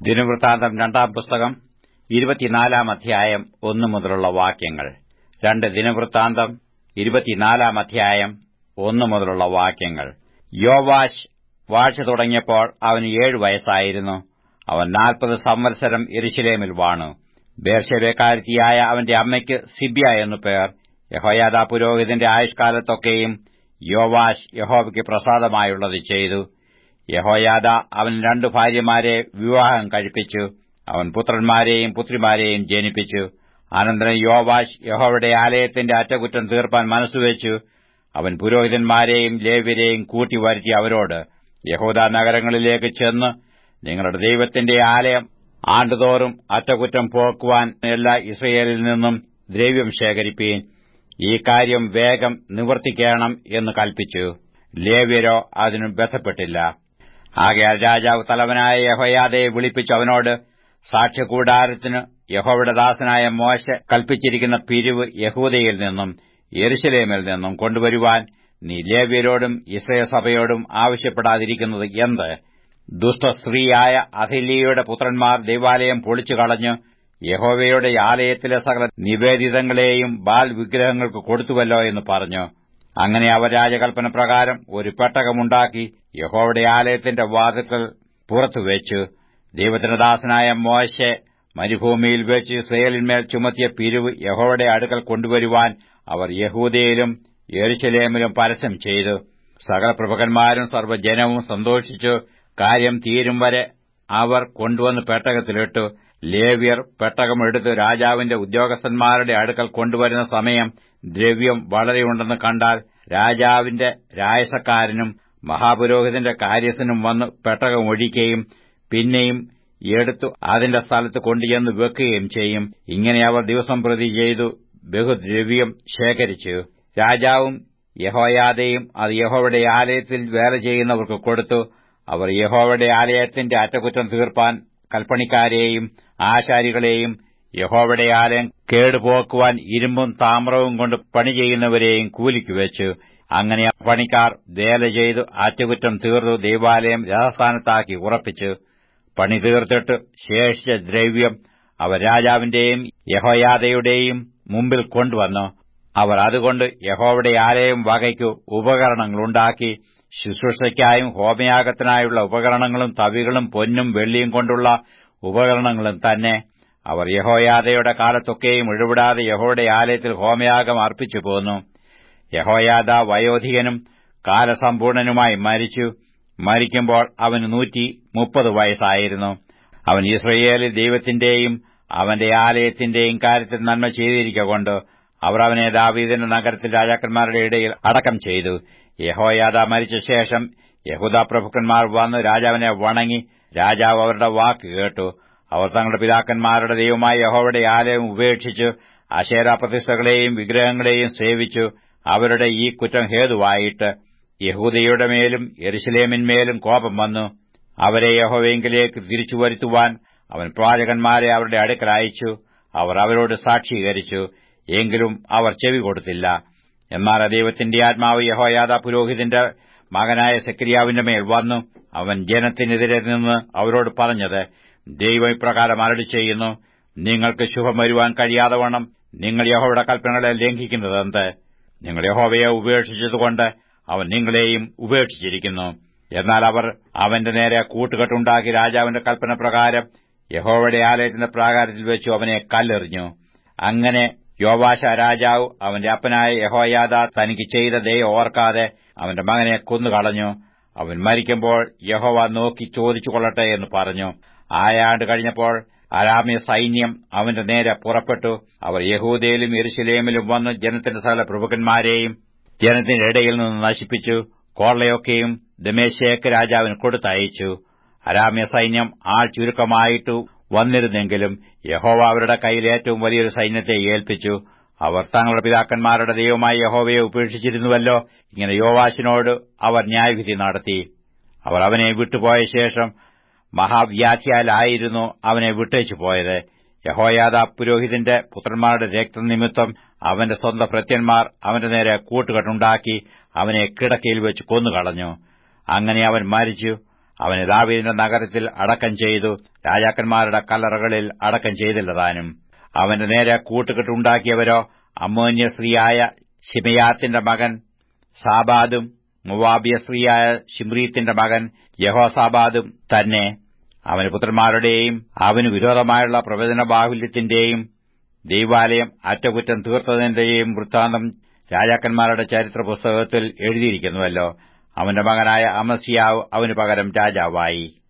ദിനവൃത്താന്തം രണ്ടാം പുസ്തകം ഇരുപത്തിനാലാം അധ്യായം ഒന്നു മുതലുള്ള വാക്യങ്ങൾ രണ്ട് ദിനവൃത്താന്തം ഇരുപത്തിനാലാം അധ്യായം ഒന്നു മുതലുള്ള വാക്യങ്ങൾ യോവാശ് വാഴ്ച തുടങ്ങിയപ്പോൾ അവന് ഏഴു വയസ്സായിരുന്നു അവൻ നാൽപ്പത് സംവത്സരം എരിശിലേമിൽ വാണു ബേർഷെബേക്കാരത്തിയായ അവന്റെ അമ്മയ്ക്ക് സിബ്യ എന്നു പേർ യഹോയാദ പുരോഹിതന്റെ ആയുഷ്കാലത്തൊക്കെയും യോവാശ് യഹോവയ്ക്ക് പ്രസാദമായുള്ളത് ചെയ്തു യഹോയാദ അവൻ രണ്ടു ഭാര്യമാരെ വിവാഹം കഴിപ്പിച്ചു അവൻ പുത്രന്മാരെയും പുത്രിമാരെയും ജനിപ്പിച്ചു അനന്തരം യോവാശ് യഹോവയുടെ ആലയത്തിന്റെ അറ്റകുറ്റം തീർപ്പാൻ മനസ്സുവെച്ചു അവൻ പുരോഹിതന്മാരെയും ലേവ്യരെയും കൂട്ടി വരുത്തി അവരോട് യഹൂദ നഗരങ്ങളിലേക്ക് ചെന്ന് നിങ്ങളുടെ ദൈവത്തിന്റെ ആലയം ആണ്ടുതോറും അറ്റകുറ്റം പോക്കുവാൻ എല്ലാ ഇസ്രയേലിൽ നിന്നും ദ്രവ്യം ശേഖരിപ്പീൻ ഈ കാര്യം വേഗം നിവർത്തിക്കണം എന്ന് കൽപ്പിച്ചു ലേവ്യരോ അതിനു ബന്ധപ്പെട്ടില്ല ആകയാൽ രാജാവ് തലവനായ യഹോയാദയെ വിളിപ്പിച്ചു അവനോട് സാക്ഷ്യകൂടാരത്തിന് യഹോവയുടെ ദാസനായ മോശ കൽപ്പിച്ചിരിക്കുന്ന പിരിവ് യഹൂദയിൽ നിന്നും യെരുശലേമിൽ നിന്നും കൊണ്ടുവരുവാൻ നീ ലേവ്യരോടും ഇസ്രയേൽ സഭയോടും ആവശ്യപ്പെടാതിരിക്കുന്നത് എന്ത് ദുഷ്ടസ്ത്രീയായ അഹില്യയുടെ പുത്രന്മാർ ദൈവാലയം പൊളിച്ചു കളഞ്ഞ് യഹോവയുടെ ആലയത്തിലെ സകല നിവേദിതങ്ങളെയും ബാൽ വിഗ്രഹങ്ങൾക്ക് കൊടുത്തുവല്ലോ എന്ന് പറഞ്ഞു അങ്ങനെ അവർ രാജകൽപ്പന പ്രകാരം ഒരു പെട്ടകമുണ്ടാക്കി യഹോവയുടെ ആലയത്തിന്റെ വാതിൽക്കൽ പുറത്തുവെച്ചു ദൈവത്തിന്റെ ദാസനായ മോശെ മരുഭൂമിയിൽ വെച്ച് ഇസ്രയേലിന്മേൽ ചുമത്തിയ പിരിവ് യഹോവയുടെ അടുക്കൽ കൊണ്ടുവരുവാൻ അവർ യഹൂദയിലും യെരുശലേമിലും പരസ്യം ചെയ്തു സകല പ്രഭകന്മാരും സർവ്വജനവും സന്തോഷിച്ചു കാര്യം തീരും വരെ അവർ കൊണ്ടുവന്ന് പെട്ടകത്തിലിട്ടു ലേവ്യർ പെട്ടകമെടുത്ത് രാജാവിന്റെ ഉദ്യോഗസ്ഥന്മാരുടെ അടുക്കൽ കൊണ്ടുവരുന്ന സമയം ദ്രവ്യം വളരെയുണ്ടെന്ന് കണ്ടാൽ രാജാവിന്റെ രായസക്കാരനും മഹാപുരോഹിതന്റെ കാര്യസ്ഥനും വന്ന് പെട്ടകം ഒഴിക്കുകയും പിന്നെയും എടുത്തു അതിന്റെ സ്ഥലത്ത് കൊണ്ടുചെന്ന് വെക്കുകയും ചെയ്യും ഇങ്ങനെ അവർ ദിവസം പ്രതി ചെയ്തു ബഹുദ്രവ്യം ശേഖരിച്ചു രാജാവും യഹോയാദയും അത് യഹോവയുടെ ആലയത്തിൽ വേല ചെയ്യുന്നവർക്ക് കൊടുത്തു അവർ യഹോവയുടെ ആലയത്തിന്റെ അറ്റകുറ്റം തീർപ്പാൻ കൽപ്പണിക്കാരെയും ആശാരികളെയും യഹോവയുടെ ആലയം കേടുപോക്കുവാൻ ഇരുമ്പും താമ്രവും കൊണ്ട് പണി ചെയ്യുന്നവരെയും കൂലിക്ക് വെച്ചു അങ്ങനെ പണിക്കാർ വേല ചെയ്തു അറ്റകുറ്റം തീർന്നു ദൈവാലയം രഥസ്ഥാനത്താക്കി ഉറപ്പിച്ചു പണി തീർത്തിട്ട് ശേഷിച്ച ദ്രവ്യം അവർ രാജാവിന്റെയും യഹോയാദയുടെയും മുമ്പിൽ കൊണ്ടുവന്നു അവർ അതുകൊണ്ട് യഹോവയുടെ ആലയം വകയ്ക്കു ഉപകരണങ്ങളുണ്ടാക്കി ശുശ്രൂഷയ്ക്കായും ഹോമയാഗത്തിനായുള്ള ഉപകരണങ്ങളും തവികളും പൊന്നും വെള്ളിയും കൊണ്ടുള്ള ഉപകരണങ്ങളും തന്നെ അവർ യഹോയാദയുടെ കാലത്തൊക്കെയും ഇടപെടാതെ യഹോയുടെ ആലയത്തിൽ ഹോമയാഗം അർപ്പിച്ചു പോന്നു യഹോയാദ വയോധികനും കാലസമ്പൂർണനുമായി മരിച്ചു മരിക്കുമ്പോൾ അവന് നൂറ്റി മുപ്പത് വയസ്സായിരുന്നു അവൻ ഇസ്രയേലിൽ ദൈവത്തിന്റെയും അവന്റെ ആലയത്തിന്റെയും കാര്യത്തിൽ നന്മ ചെയ്തിരിക്കൊണ്ട് അവർ അവനെ ദാവീദിന്റെ നഗരത്തിൽ രാജാക്കന്മാരുടെ ഇടയിൽ അടക്കം ചെയ്തു യഹോയാദ മരിച്ച ശേഷം യഹൂദ പ്രഭുക്കന്മാർ വന്ന് രാജാവിനെ വണങ്ങി രാജാവ് അവരുടെ വാക്ക് കേട്ടു അവർ തങ്ങളുടെ പിതാക്കന്മാരുടെ ദൈവമായ യഹോവയുടെ ആലയം ഉപേക്ഷിച്ച് അശേര പ്രതിഷ്ഠകളെയും വിഗ്രഹങ്ങളെയും സേവിച്ചു അവരുടെ ഈ കുറ്റം ഹേതുവായിട്ട് യഹൂദയുടെ മേലും എരുസലേമിന്മേലും കോപം വന്നു അവരെ യഹോവയെങ്കിലേക്ക് തിരിച്ചു വരുത്തുവാൻ അവൻ പ്രവാചകന്മാരെ അവരുടെ അടുക്കൽ അയച്ചു അവർ അവരോട് സാക്ഷീകരിച്ചു എങ്കിലും അവർ ചെവി കൊടുത്തില്ല എന്നാൽ ദൈവത്തിന്റെ ആത്മാവ് യഹോയാദ പുരോഹിതന്റെ മകനായ സെക്രിയാവിന്റെ മേൽ വന്നു അവൻ ജനത്തിനെതിരെ നിന്ന് അവരോട് പറഞ്ഞത് ദൈവം ഇപ്രകാരം അരടി ചെയ്യുന്നു നിങ്ങൾക്ക് ശുഭം വരുവാൻ കഴിയാതെ വണ്ണം നിങ്ങൾ യഹോയുടെ കൽപ്പനകളെ ലംഘിക്കുന്നതെന്ത് നിങ്ങൾ യഹോവയെ ഉപേക്ഷിച്ചതുകൊണ്ട് അവൻ നിങ്ങളെയും ഉപേക്ഷിച്ചിരിക്കുന്നു എന്നാൽ അവർ അവന്റെ നേരെ കൂട്ടുകെട്ടുണ്ടാക്കി രാജാവിന്റെ കൽപ്പന പ്രകാരം യഹോവയുടെ ആലയത്തിന്റെ പ്രാകാരത്തിൽ വെച്ചു അവനെ കല്ലെറിഞ്ഞു അങ്ങനെ യോവാശ രാജാവ് അവന്റെ അപ്പനായ യഹോയാദ തനിക്ക് ചെയ്ത ദയ ഓർക്കാതെ അവന്റെ മകനെ കൊന്നുകളഞ്ഞു അവൻ മരിക്കുമ്പോൾ യഹോവ നോക്കി ചോദിച്ചു കൊള്ളട്ടെ എന്ന് പറഞ്ഞു ആയാണ്ട് കഴിഞ്ഞപ്പോൾ അരാമ്യ സൈന്യം അവന്റെ നേരെ പുറപ്പെട്ടു അവർ യഹൂദയിലും എരുശലേമിലും വന്ന് ജനത്തിന്റെ സകല പ്രഭുക്കന്മാരെയും ജനത്തിന്റെ ഇടയിൽ നിന്ന് നശിപ്പിച്ചു കോളയൊക്കെയും ദമേശേക്ക് രാജാവിന് കൊടുത്തയച്ചു അരാമ്യ സൈന്യം ആൾ ചുരുക്കമായിട്ടു വന്നിരുന്നെങ്കിലും യഹോവ അവരുടെ കയ്യിൽ ഏറ്റവും വലിയൊരു സൈന്യത്തെ ഏൽപ്പിച്ചു അവർ തങ്ങളുടെ പിതാക്കന്മാരുടെ ദൈവമായ യഹോവയെ ഉപേക്ഷിച്ചിരുന്നുവല്ലോ ഇങ്ങനെ യോവാശിനോട് അവർ ന്യായവിധി നടത്തി അവർ അവനെ വിട്ടുപോയ ശേഷം മഹാവ്യാധിയാലായിരുന്നു അവനെ വിട്ടേച്ചു പോയത് യഹോയാദ പുരോഹിതന്റെ പുത്രന്മാരുടെ രക്തനിമിത്തം അവന്റെ സ്വന്തം ഭൃത്യന്മാർ അവന്റെ നേരെ കൂട്ടുകെട്ടുണ്ടാക്കി അവനെ കിടക്കയിൽ വെച്ച് കൊന്നുകളഞ്ഞു അങ്ങനെ അവൻ മരിച്ചു അവന് ദാവീദിന്റെ നഗരത്തിൽ അടക്കം ചെയ്തു രാജാക്കന്മാരുടെ കല്ലറകളിൽ അടക്കം ചെയ്തില്ല താനും അവന്റെ നേരെ കൂട്ടുകെട്ടുണ്ടാക്കിയവരോ അമ്മോന്യ സ്ത്രീയായ ഷിമയാത്തിന്റെ മകൻ സാബാദും മുവാബിയ സ്ത്രീയായ ഷിമ്രീത്തിന്റെ മകൻ യഹോസാബാദും തന്നെ അവന് പുത്രന്മാരുടെയും അവന് വിരോധമായുള്ള പ്രവചന ബാഹുല്യത്തിന്റെയും ദൈവാലയം അറ്റകുറ്റം തീർത്തതിന്റെയും വൃത്താന്തം രാജാക്കന്മാരുടെ ചരിത്ര പുസ്തകത്തിൽ എഴുതിയിരിക്കുന്നുവല്ലോ അവന്റെ മകനായ അമസ്യാവ് അവനു പകരം രാജാവായി